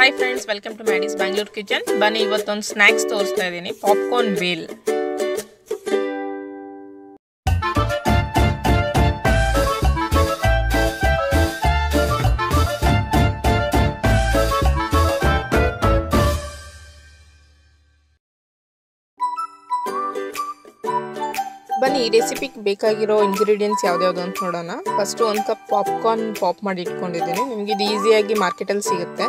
hi friends welcome to Maddie's Bangalore kitchen ಬನ್ನಿ ಇವತ್ತೊಂದು snacks ತೋರಿಸ್ತಾ ಇದ್ದೀನಿ ಪಾಪ್ಕಾರ್ನ್ ಬೇಲ್ ಬನ್ನಿ ಈ ರೆಸಿಪಿಗೆ ಬೇಕಾಗಿರೋ ಇಂಗ್ರೀಡಿಯೆಂಟ್ಸ್ ಯಾವ್ದ್ಯಾವ್ದು ಅಂತ ನೋಡೋಣ ಫಸ್ಟ್ ಒಂದು ಕಪ್ ಪಾಪ್ಕಾರ್ನ್ ಪಾಪ್ ಮಾಡಿ ಇಟ್ಕೊಂಡಿದ್ದೀನಿ ನಿಮ್ಗೆ ಇದು ಈಸಿಯಾಗಿ ಮಾರ್ಕೆಟಲ್ಲಿ ಸಿಗುತ್ತೆ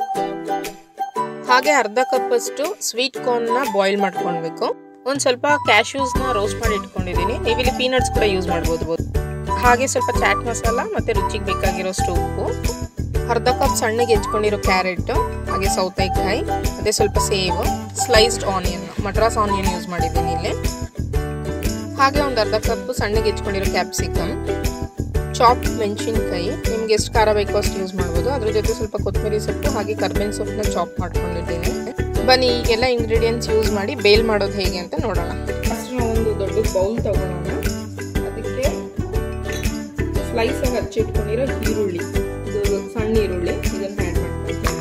ಹಾಗೆ ಅರ್ಧ ಕಪ್ ಅಷ್ಟು ಸ್ವೀಟ್ ಕಾರ್ನ್ನ ಬಾಯ್ಲ್ ಮಾಡ್ಕೊಳ್ಬೇಕು ಒಂದು ಸ್ವಲ್ಪ ಕ್ಯಾಶ್ಯೂಸ್ನ ರೋಸ್ಟ್ ಮಾಡಿ ಇಟ್ಕೊಂಡಿದ್ದೀನಿ ನೀವಿಲ್ಲಿ ಪೀನಟ್ಸ್ ಕೂಡ ಯೂಸ್ ಮಾಡ್ಬೋದು ಹಾಗೆ ಸ್ವಲ್ಪ ಚಾಟ್ ಮಸಾಲ ಮತ್ತು ರುಚಿಗೆ ಬೇಕಾಗಿರೋಷ್ಟು ಉಪ್ಪು ಅರ್ಧ ಕಪ್ ಸಣ್ಣಗೆ ಹೆಚ್ಕೊಂಡಿರೋ ಕ್ಯಾರೆಟ್ ಹಾಗೆ ಸೌತೆಕಾಯಿ ಮತ್ತು ಸ್ವಲ್ಪ sev sliced onion Madras onion use ಮಾಡಿದ್ದೀನಿ ಇಲ್ಲಿ ಹಾಗೆ ಒಂದು ಅರ್ಧ ಕಪ್ ಸಣ್ಣಗೆ ಹೆಚ್ಕೊಂಡಿರೋ ಕ್ಯಾಪ್ಸಿಕಮ್ ಚಾಪ್ ಮೆಣಸಿನ್ಕಾಯಿ ನಿಮ್ಗೆ ಎಷ್ಟು ಖಾರ ಬೇಕೋ ಅಷ್ಟು ಯೂಸ್ ಮಾಡ್ಬೋದು ಅದ್ರ ಜೊತೆ ಸ್ವಲ್ಪ ಕೊತ್ತಂಬರಿ ಸೊಪ್ಪು ಹಾಗೆ ಕರ್ಬೇವಿನ ಸೊಪ್ಪನ್ನ ಚಾಪ್ ಮಾಡ್ಕೊಂಡಿದ್ದೀನಿ ಬನ್ನಿ ಈಗೆಲ್ಲ ಇಂಗ್ರೀಡಿಯೆಂಟ್ಸ್ ಯೂಸ್ ಮಾಡಿ ಬೇಲ್ ಮಾಡೋದು ಹೇಗೆ ಅಂತ ನೋಡೋಣ ಫಸ್ಟ್ ನಾವು ಒಂದು ದೊಡ್ಡ ಬೌಲ್ ತಗೊಳ್ಳೋಣ ಅದಕ್ಕೆ ಸ್ಲೈಸ್ ಆಗಿ ಹಚ್ಚಿಟ್ಕೊಂಡಿರೋ ಈರುಳ್ಳಿ ಇದು ಸಣ್ಣ ಈರುಳ್ಳಿ ಇದನ್ನು ಆ್ಯಡ್ ಮಾಡ್ಕೊಳ್ತೀನಿ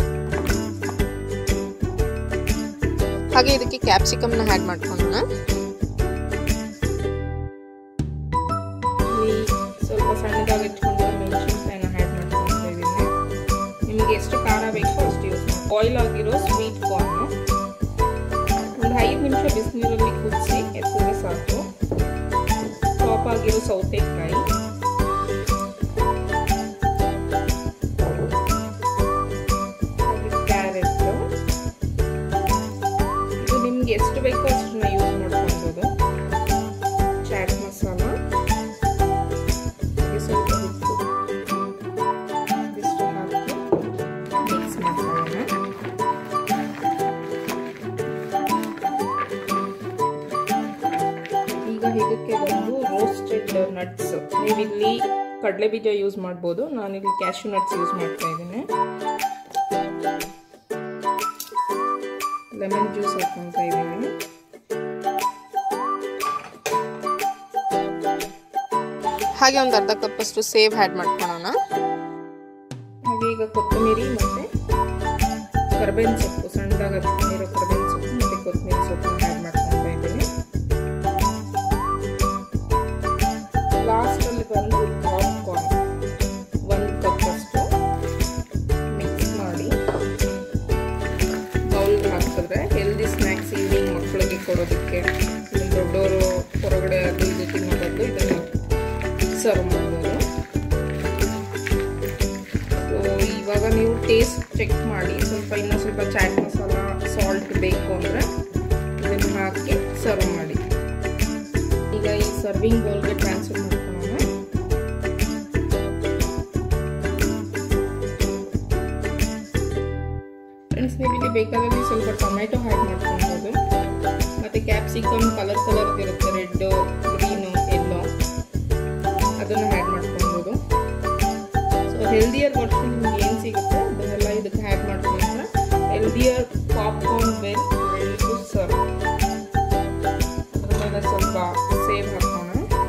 ಹಾಗೆ ಇದಕ್ಕೆ ಕ್ಯಾಪ್ಸಿಕಮ್ನ ಆ್ಯಡ್ ಮಾಡ್ಕೊಳ್ಳೋಣ ಸ್ವಲ್ಪ ಸಣ್ಣದಾಗಿ ಇಟ್ಕೊಂಡಿರೋ ಮೆಣಸಿನ್ಕಾಯಿನ ಆ್ಯಡ್ ಮಾಡ್ಕೊಳ್ತಾ ಇದ್ದೀನಿ ನಿಮಗೆ ಎಷ್ಟು ಖಾರ ಬೇಕೋ ಅಷ್ಟು ಯೂಸ್ ಮಾಡಿ ಆಯಿಲ್ ಆಗಿರೋ ಸ್ವೀಟ್ ಕಾರ್ನು ಒಂದು ಐದು ನಿಮಿಷ ಬಿಸಿನೀರಲ್ಲಿ ಕುದಿಸಿ ಎತ್ತಿದ್ರೆ ಸಾಕು ಟಾಪ್ ಆಗಿರೋ ಸೌತೆಕಾಯಿ ಕ್ಯಾರೆಟ್ ಇದು ನಿಮ್ಗೆ ಎಷ್ಟು ಬೇಕೋ ಅಷ್ಟನ್ನ ಯೂಸ್ ಮಾಡ್ಕೊಳ್ಬೋದು ಚಾಟ್ ಮಸಾಲ ಹಾಗೆ ಸ್ವಲ್ಪ ಉಪ್ಪು ಇದಿಷ್ಟು ಹಾಕಿ ಮಿಕ್ಸ್ ಮಾಡ್ಕೊಳ್ಳೋಣ ಈಗ ಇದಕ್ಕೆ ಬಂದು ರೋಸ್ಟೆಡ್ ನಟ್ಸ್ ನೀವಿಲ್ಲಿ ಕಡಲೆ ಬೀಜ ಯೂಸ್ ಮಾಡ್ಬೋದು ನಾನಿಲ್ಲಿ ಕ್ಯಾಶ್ಯೂ ನಟ್ಸ್ ಯೂಸ್ ಮಾಡ್ತಾ ಇದ್ದೀನಿ ಲೆಮನ್ ಜ್ಯೂಸ್ ಹಾಕೊತಾ ಇದ್ದೀನಿ ಹಾಗೆ ಒಂದು ಅರ್ಧ ಕಪ್ ಅಷ್ಟು ಸೇವ್ ಆ್ಯಡ್ ಮಾಡ್ಕೊಳ್ಳೋಣ ಹಾಗೆ ಈಗ ಕೊತ್ತಂಬರಿ ಮತ್ತು ಕರ್ಬೇವಿನ ಸೊಪ್ಪು ಸಣ್ಣದಾಗಿ ಹಚ್ಕೊಂಡಿರೋ ಕರ್ಬೇವಿನ ಸೊಪ್ಪು ಮತ್ತು ಕೊತ್ತಂಬರಿ ಸೊಪ್ಪನ್ನು ಆ್ಯಡ್ ಮಾಡ್ಕೊತಾ ಇದ್ದೀನಿ ಲಾಸ್ಟಲ್ಲಿ ಬಂದು ಪಾಪ್ಕಾರ್ನ್ ಒಂದು ಕಪ್ ಅಷ್ಟು ಮಿಕ್ಸ್ ಮಾಡಿ ಬೌಲ್ಗೆ ಹಾಕಿದ್ರೆ ಹೆಲ್ದಿ ಸ್ನ್ಯಾಕ್ಸ್ ಈವ್ನಿಂಗ್ ಮಕ್ಕಳಿಗೆ ಕೊಡೋದಕ್ಕೆ ದೊಡ್ಡವರು ಹೊರಗಡೆ ಅದು ಇದು ತಿನ್ನೋ ಬದಲು ಇದನ್ನು ಸರ್ವ್ ಮಾಡ್ಬೋದು ಸೊ ಇವಾಗ ನೀವು ಟೇಸ್ಟ್ ಚೆಕ್ ಮಾಡಿ ಸ್ವಲ್ಪ ಇನ್ನೂ ಸ್ವಲ್ಪ ಚಾಟ್ ಮಸಾಲ ಸಾಲ್ಟ್ ಬೇಕು ಅಂದರೆ ಇದನ್ನು ಹಾಕಿ ಸರ್ವ್ ಮಾಡಿ ಈಗ ಈ ಸರ್ವಿಂಗ್ ಬೌಲ್ಗೆ ಟ್ರಾನ್ಸ್ಫರ್ ಮಾಡ್ಕೊಳ್ಳೋಣ ಫ್ರೆಂಡ್ಸ್ ನೀವು ಇಲ್ಲಿ ಬೇಕಾದಲ್ಲಿ ಸ್ವಲ್ಪ ಟೊಮೆಟೊ ಆ್ಯಡ್ ಮಾಡ್ಕೊಳ್ಬೋದು ಮತ್ತು ಕ್ಯಾಪ್ಸಿಕಮ್ ಕಲರ್ ಕಲರ್ ಇರುತ್ತೆ ರೆಡ್ ಗ್ರೀನು ಎಲ್ಲೋ ಅದನ್ನು ಆ್ಯಡ್ ಮಾಡ್ಕೊಳ್ಬೋದು ಸೊ ಹೆಲ್ದಿಯರ್ ವರ್ಷನ್ ನಿಮ್ಗೆ ಏನು ಸಿಗುತ್ತೆ ಅದನ್ನೆಲ್ಲ ಇದಕ್ಕೆ ಆ್ಯಡ್ ಮಾಡ್ಕೊಂಡ್ರೆ healthier popcorn well ready to serve ಅದ್ರ ಮೇಲೆ ಸ್ವಲ್ಪ ಸೇವ್ ಹಾಕೋಣ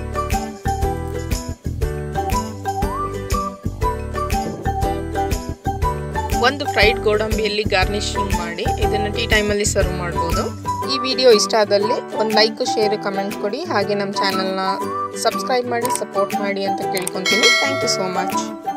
ಒಂದು ಫ್ರೈಡ್ ಗೋಡಂಬಿಯಲ್ಲಿ ಗಾರ್ನಿಶಿಂಗ್ ಮಾಡಿ ಇದನ್ನು ಟೀ ಟೈಮಲ್ಲಿ ಸರ್ವ್ ಮಾಡ್ಬೋದು ಈ ವಿಡಿಯೋ ಇಷ್ಟ ಆದಲ್ಲಿ ಒಂದು ಲೈಕ್ ಶೇರ್ ಕಮೆಂಟ್ ಕೊಡಿ ಹಾಗೆ ನಮ್ಮ ಚಾನಲ್ನ ಸಬ್ಸ್ಕ್ರೈಬ್ ಮಾಡಿ ಸಪೋರ್ಟ್ ಮಾಡಿ ಅಂತ ಕೇಳ್ಕೊತೀನಿ ಥ್ಯಾಂಕ್ ಯು ಸೋ ಮಚ್